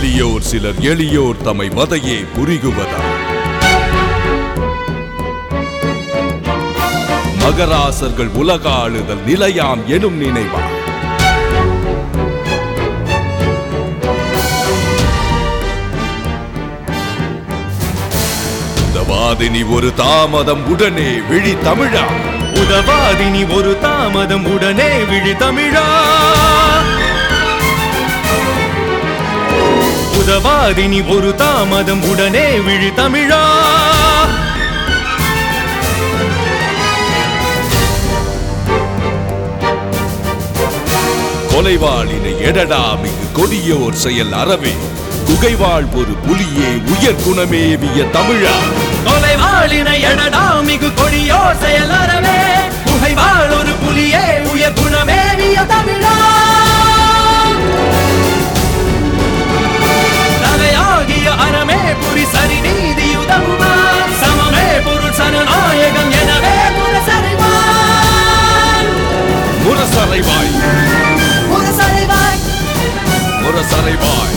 வலியோர் சிலர் எளியோர் தமை வதையே புரிகுவதா மகராசர்கள் உலகாளுதல் நிலையாம் எனும் நினைவா வாதினி ஒரு தாமதம் உடனே விழி தமிழா உதவாதினி ஒரு தாமதம் உடனே விழி தமிழா உதவாதினி ஒரு தாமதம் உடனே விழி தமிழா கொலைவாளினை எடடா மிகு கொடியோர் செயல் அறவே குகைவாழ் ஒரு புலியே உயர் குணமேவிய தமிழா கொலைவாளினை எடடா மிகு கொடியோ செயலறவே புகைவாள் ஒரு புலியே உயர் குணமேவிய தமிழா தலையாகிய அறமே புரி சரி நீதி உதவுமா சமமே பொருள் சனநாயகம் எனவே புரசறிவான் முரசறைவாய் முரசறைவாய் முரசறைவாய்